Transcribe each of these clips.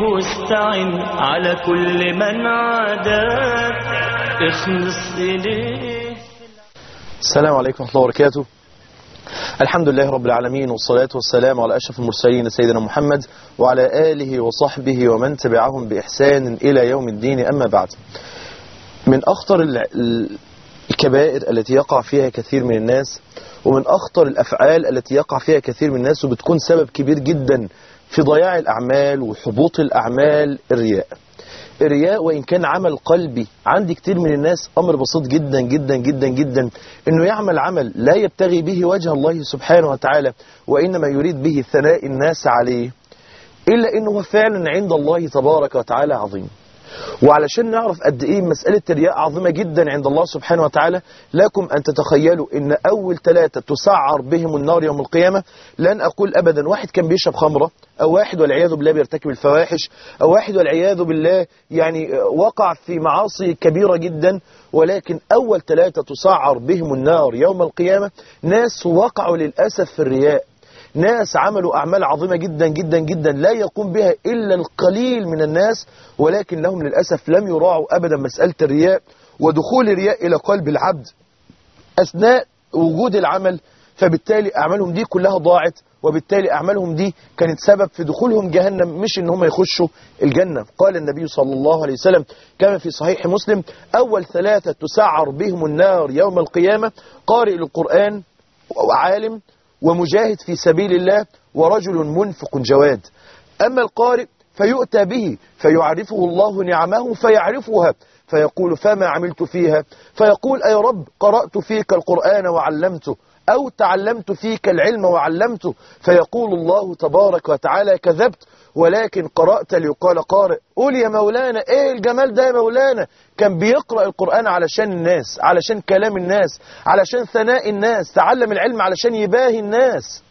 واستعن على كل من عاداك اخلص إليه السلام عليكم ورحمة الله وبركاته الحمد لله رب العالمين والصلاة والسلام على أشرف المرسلين سيدنا محمد وعلى آله وصحبه ومن تبعهم بإحسان إلى يوم الدين أما بعد من أخطر ال- ال- الكبائر التي يقع فيها كثير من الناس ومن أخطر الأفعال التي يقع فيها كثير من الناس وبتكون سبب كبير جدا في ضياع الأعمال وحبوط الأعمال الرياء الرياء وإن كان عمل قلبي عند كتير من الناس أمر بسيط جدا جدا جدا جدا إنه يعمل عمل لا يبتغي به وجه الله سبحانه وتعالى وإنما يريد به ثناء الناس عليه إلا إنه هو فعلا عند الله تبارك وتعالى عظيم وعلشان نعرف قد ايه مسألة الرياء عظيمة جدا عند الله سبحانه وتعالى لكم أن تتخيلوا أن أول ثلاثة تسعر بهم النار يوم القيامة لن أقول أبدا واحد كان بيشرب خمرة أو واحد والعياذ بالله بيرتكب الفواحش أو واحد والعياذ بالله يعني وقع في معاصي كبيرة جدا ولكن أول ثلاثة تسعر بهم النار يوم القيامة ناس وقعوا للأسف في الرياء ناس عملوا أعمال عظيمة جدا جدا جدا لا يقوم بها إلا القليل من الناس ولكن لهم للأسف لم يراعوا أبدا مسألة الرياء ودخول الرياء إلى قلب العبد أثناء وجود العمل فبالتالي أعمالهم دي كلها ضاعت وبالتالي أعمالهم دي كانت سبب في دخولهم جهنم مش إن هم يخشوا الجنة قال النبي صلى الله عليه وسلم كما في صحيح مسلم أول ثلاثة تسعر بهم النار يوم القيامة قارئ القرآن وعالم ومجاهد في سبيل الله ورجل منفق جواد أما القارئ فيؤتى به فيعرفه الله نعمه فيعرفها فيقول فما عملت فيها فيقول أي رب قرأت فيك القرآن وعلمته أو تعلمت فيك العلم وعلمته فيقول الله تبارك وتعالى كذبت ولكن قرأت ليقال قارئ قول يا مولانا ايه الجمال ده يا مولانا كان بيقرأ القرآن علشان الناس علشان كلام الناس علشان ثناء الناس تعلم العلم علشان يباهي الناس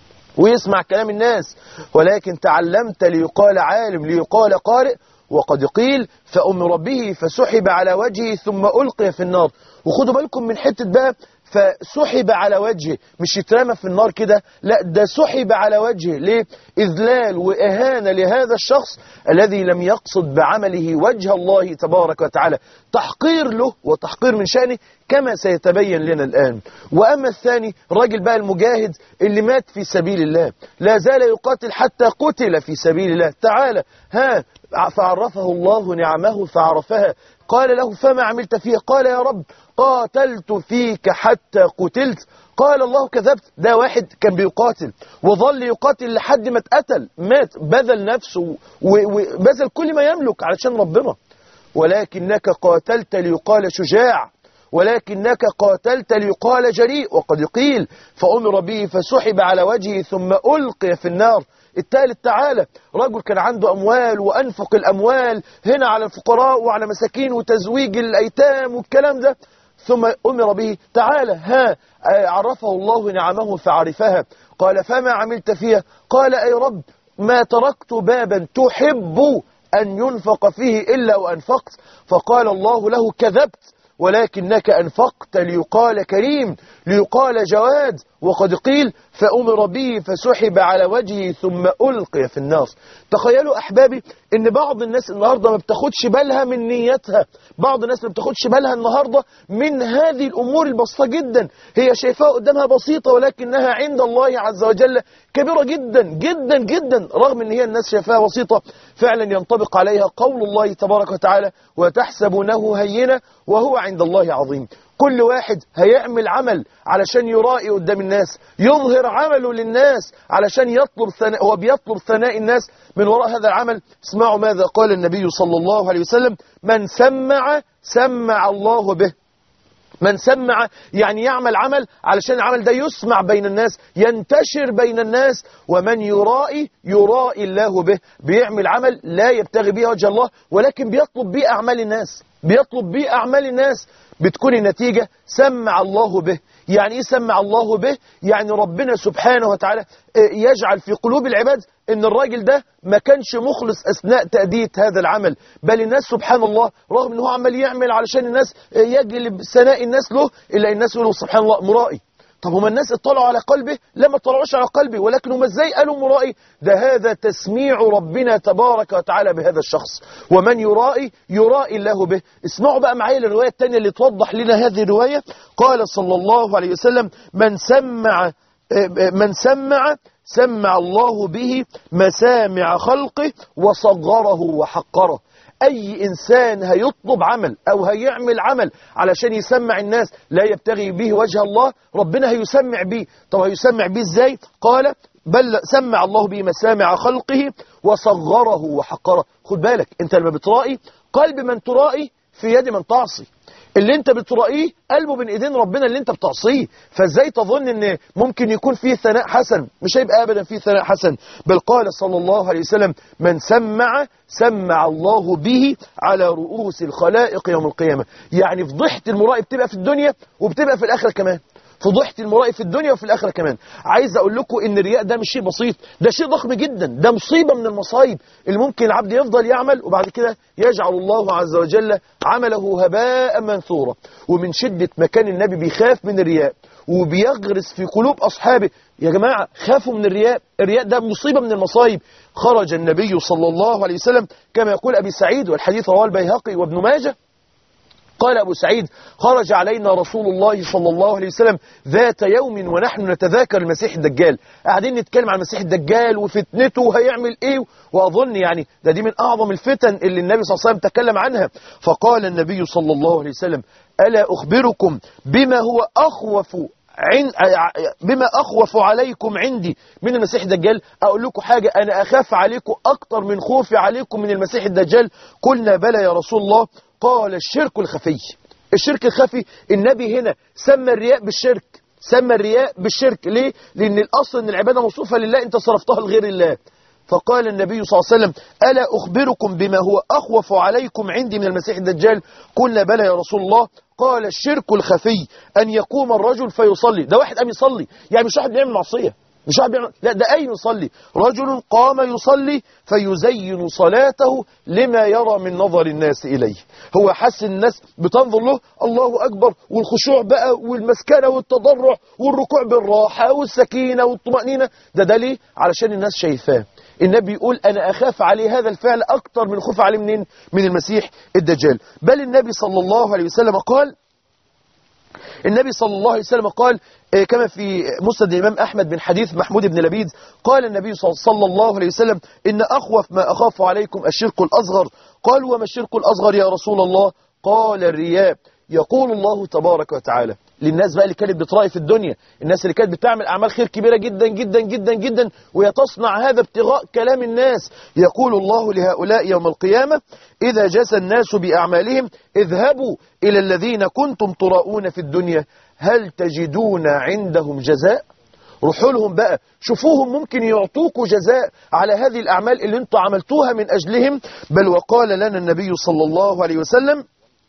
ويسمع كلام الناس ولكن تعلمت ليقال عالم ليقال قارئ وقد قيل فأمر به فسحب على وجهه ثم ألقي في النار وخدوا بالكم من حتة بقى فسحب على وجهه مش يترمى في النار كده لا ده سحب على وجهه ليه إذلال وإهانة لهذا الشخص الذي لم يقصد بعمله وجه الله تبارك وتعالى تحقير له وتحقير من شأنه كما سيتبين لنا الآن وأما الثاني راجل بقى المجاهد اللي مات في سبيل الله لا زال يقاتل حتى قتل في سبيل الله تعالى ها فعرفه الله نعمه فعرفها قال له فما عملت فيه قال يا رب قاتلت فيك حتى قتلت قال الله كذبت ده واحد كان بيقاتل وظل يقاتل لحد ما اتقتل مات بذل نفسه وبذل كل ما يملك علشان ربنا ولكنك قاتلت ليقال شجاع ولكنك قاتلت ليقال جريء وقد قيل فأمر به فسحب على وجهه ثم ألقي في النار الثالث تعالى رجل كان عنده أموال وأنفق الأموال هنا على الفقراء وعلى مساكين وتزويج الأيتام والكلام ده ثم أمر به تعالى ها عرفه الله نعمه فعرفها قال فما عملت فيها قال أي رب ما تركت بابا تحب أن ينفق فيه إلا وأنفقت فقال الله له كذبت ولكنك أنفقت ليقال كريم ليقال جواد وقد قيل فأمر به فسحب على وجهه ثم ألقي في النار تخيلوا أحبابي أن بعض الناس النهاردة ما بتاخدش بالها من نيتها بعض الناس ما بتاخدش بالها النهاردة من هذه الأمور البسيطة جدا هي شايفاها قدامها بسيطة ولكنها عند الله عز وجل كبيرة جدا جدا جدا رغم أن هي الناس شايفاها بسيطة فعلا ينطبق عليها قول الله تبارك وتعالى وتحسبونه هينة وهو عند الله عظيم كل واحد هيعمل عمل علشان يرائي قدام الناس يظهر عمله للناس علشان يطلب ثناء هو بيطلب ثناء الناس من وراء هذا العمل اسمعوا ماذا قال النبي صلى الله عليه وسلم من سمع سمع الله به من سمع يعني يعمل عمل علشان العمل ده يسمع بين الناس ينتشر بين الناس ومن يرائي يرائي الله به بيعمل عمل لا يبتغي به وجه الله ولكن بيطلب به أعمال الناس بيطلب به أعمال الناس بتكون النتيجة سمع الله به يعني إيه سمع الله به يعني ربنا سبحانه وتعالى يجعل في قلوب العباد ان الراجل ده ما كانش مخلص اثناء تأدية هذا العمل بل الناس سبحان الله رغم انه عمال يعمل علشان الناس يجلب ثناء الناس له الا الناس يقولوا سبحان الله مرائي طب هما الناس اطلعوا على قلبه لا ما اطلعوش على قلبه ولكن هما ازاي قالوا مرائي ده هذا تسميع ربنا تبارك وتعالى بهذا الشخص ومن يرائي يرائي الله به اسمعوا بقى معايا الرواية الثانية اللي توضح لنا هذه الرواية قال صلى الله عليه وسلم من سمع من سمع سمع الله به مسامع خلقه وصغره وحقره أي إنسان هيطلب عمل أو هيعمل عمل علشان يسمع الناس لا يبتغي به وجه الله ربنا هيسمع به طب هيسمع به إزاي قال بل سمع الله به مسامع خلقه وصغره وحقره خد بالك أنت لما بترائي قلب من ترائي في يد من تعصي اللي انت بترائيه قلبه بين ايدين ربنا اللي انت بتعصيه فازاي تظن ان ممكن يكون فيه ثناء حسن مش هيبقى ابدا فيه ثناء حسن بل قال صلى الله عليه وسلم من سمع سمع الله به على رؤوس الخلائق يوم القيامة يعني فضيحة المرائي بتبقى في الدنيا وبتبقى في الآخرة كمان فضحت المرائي في الدنيا وفي الآخرة كمان عايز أقول لكم إن الرياء ده مش شيء بسيط ده شيء ضخم جدا ده مصيبة من المصايب اللي ممكن العبد يفضل يعمل وبعد كده يجعل الله عز وجل عمله هباء منثورا ومن شدة مكان النبي بيخاف من الرياء وبيغرس في قلوب أصحابه يا جماعة خافوا من الرياء الرياء ده مصيبة من المصايب خرج النبي صلى الله عليه وسلم كما يقول أبي سعيد والحديث رواه البيهقي وابن ماجه قال أبو سعيد خرج علينا رسول الله صلى الله عليه وسلم ذات يوم ونحن نتذاكر المسيح الدجال قاعدين نتكلم عن المسيح الدجال وفتنته وهيعمل ايه وأظن يعني ده دي من أعظم الفتن اللي النبي صلى الله عليه وسلم تكلم عنها فقال النبي صلى الله عليه وسلم ألا أخبركم بما هو أخوف عن بما أخوف عليكم عندي من المسيح الدجال أقول لكم حاجة أنا أخاف عليكم أكتر من خوفي عليكم من المسيح الدجال قلنا بلى يا رسول الله قال الشرك الخفي الشرك الخفي النبي هنا سمى الرياء بالشرك سمى الرياء بالشرك ليه؟ لأن الأصل أن العبادة موصوفة لله أنت صرفتها لغير الله فقال النبي صلى الله عليه وسلم ألا أخبركم بما هو أخوف عليكم عندي من المسيح الدجال قلنا بلى يا رسول الله قال الشرك الخفي أن يقوم الرجل فيصلي ده واحد قام يصلي يعني مش واحد بيعمل معصية مش واحد بيعمل لا ده أين يصلي رجل قام يصلي فيزين صلاته لما يرى من نظر الناس إليه هو حس الناس بتنظر له الله أكبر والخشوع بقى والمسكنة والتضرع والركوع بالراحة والسكينة والطمأنينة ده ده ليه علشان الناس شايفاه النبي يقول أنا أخاف عليه هذا الفعل أكتر من خوف عليه منين من المسيح الدجال بل النبي صلى الله عليه وسلم قال النبي صلى الله عليه وسلم قال كما في مسند الإمام أحمد بن حديث محمود بن لبيد قال النبي صلى الله عليه وسلم إن أخوف ما أخاف عليكم الشرك الأصغر قال وما الشرك الأصغر يا رسول الله قال الرياء يقول الله تبارك وتعالى للناس بقى اللي كانت بترأي في الدنيا الناس اللي كانت بتعمل أعمال خير كبيرة جدا جدا جدا جدا وهي تصنع هذا ابتغاء كلام الناس يقول الله لهؤلاء يوم القيامة إذا جاس الناس بأعمالهم اذهبوا إلى الذين كنتم تراؤون في الدنيا هل تجدون عندهم جزاء روحوا لهم بقى شوفوهم ممكن يعطوكوا جزاء على هذه الأعمال اللي انتم عملتوها من أجلهم بل وقال لنا النبي صلى الله عليه وسلم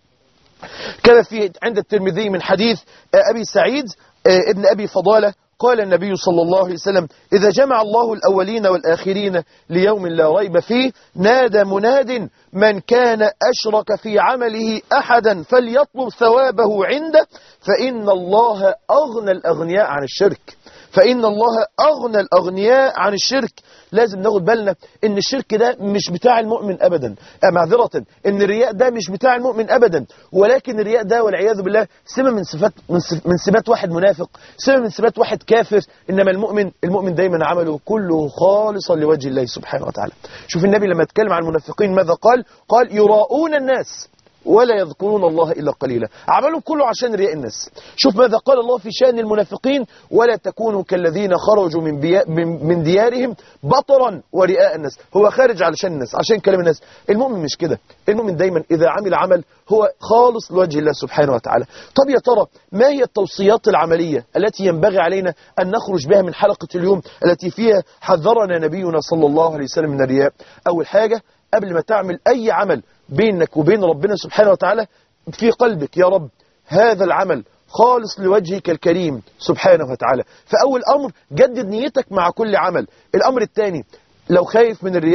كما في عند الترمذي من حديث أبي سعيد ابن أبي فضالة قال النبي صلى الله عليه وسلم إذا جمع الله الأولين والآخرين ليوم لا ريب فيه نادى مناد من كان أشرك في عمله أحدا فليطلب ثوابه عنده فإن الله أغنى الأغنياء عن الشرك فإن الله أغنى الأغنياء عن الشرك لازم ناخد بالنا ان الشرك ده مش بتاع المؤمن ابدا معذرة ان الرياء ده مش بتاع المؤمن ابدا ولكن الرياء ده والعياذ بالله سمة من صفات من سمات واحد منافق سمة من سمات واحد كافر انما المؤمن المؤمن دايما عمله كله خالصا لوجه الله سبحانه وتعالى شوف النبي لما اتكلم عن المنافقين ماذا قال قال يراؤون الناس ولا يذكرون الله إلا قليلا عملوا كله عشان رياء الناس شوف ماذا قال الله في شأن المنافقين ولا تكونوا كالذين خرجوا من, بيا من, من ديارهم بطرا ورئاء الناس هو خارج علشان الناس عشان كلام الناس المؤمن مش كده المؤمن دايما إذا عمل عمل هو خالص لوجه الله سبحانه وتعالى طب يا ترى ما هي التوصيات العملية التي ينبغي علينا أن نخرج بها من حلقة اليوم التي فيها حذرنا نبينا صلى الله عليه وسلم من الرياء أول حاجة قبل ما تعمل أي عمل بينك وبين ربنا سبحانه وتعالى في قلبك يا رب هذا العمل خالص لوجهك الكريم سبحانه وتعالى فأول أمر جدد نيتك مع كل عمل الأمر الثاني لو خايف من الرياء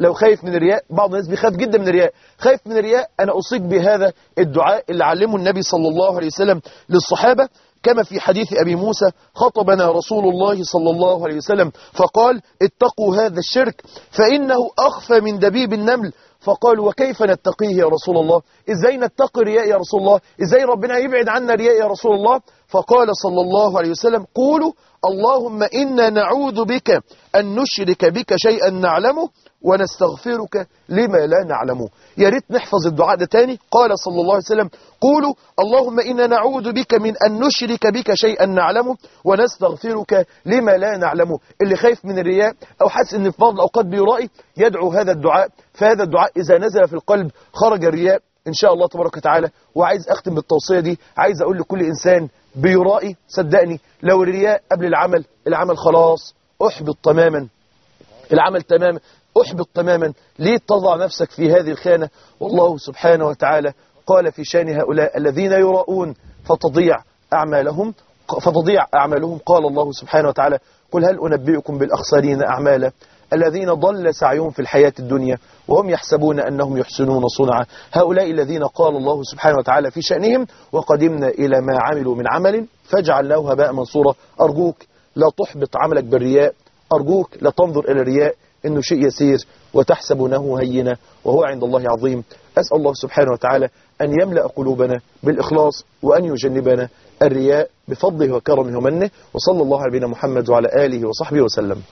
لو خايف من الرياء بعض الناس بيخاف جدا من الرياء خايف من الرياء أنا أصيب بهذا الدعاء اللي علمه النبي صلى الله عليه وسلم للصحابة كما في حديث أبي موسى خطبنا رسول الله صلى الله عليه وسلم فقال اتقوا هذا الشرك فإنه أخفى من دبيب النمل فقالوا وكيف نتقيه يا رسول الله ازاي نتقي الرياء يا رسول الله ازاي ربنا يبعد عنا الرياء يا رسول الله فقال صلى الله عليه وسلم قولوا اللهم إنا نعوذ بك أن نشرك بك شيئا نعلمه ونستغفرك لما لا نعلمه يا ريت نحفظ الدعاء ده تاني قال صلى الله عليه وسلم قولوا اللهم إنا نعوذ بك من أن نشرك بك شيئا نعلمه ونستغفرك لما لا نعلمه اللي خايف من الرياء أو حاسس أن في بعض الأوقات بيرائي يدعو هذا الدعاء فهذا الدعاء إذا نزل في القلب خرج الرياء إن شاء الله تبارك وتعالى وعايز أختم بالتوصية دي عايز أقول لكل إنسان بيرائي صدقني لو الرياء قبل العمل العمل خلاص أحبط تماما العمل تماما أحبط تماما ليه تضع نفسك في هذه الخانة والله سبحانه وتعالى قال في شان هؤلاء الذين يراؤون فتضيع أعمالهم فتضيع أعمالهم قال الله سبحانه وتعالى قل هل أنبئكم بالأخسرين أعمالا الذين ضل سعيهم في الحياة الدنيا وهم يحسبون أنهم يحسنون صنعا هؤلاء الذين قال الله سبحانه وتعالى في شأنهم وقدمنا إلى ما عملوا من عمل فاجعلناه هباء منصورا أرجوك لا تحبط عملك بالرياء أرجوك لا تنظر إلى الرياء إنه شيء يسير وتحسبونه هينا وهو عند الله عظيم أسأل الله سبحانه وتعالى أن يملأ قلوبنا بالإخلاص وأن يجنبنا الرياء بفضله وكرمه ومنه وصلى الله على نبينا محمد وعلى آله وصحبه وسلم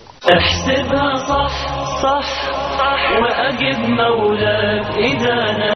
احسبها صح صح صح وأجب مولاك إذا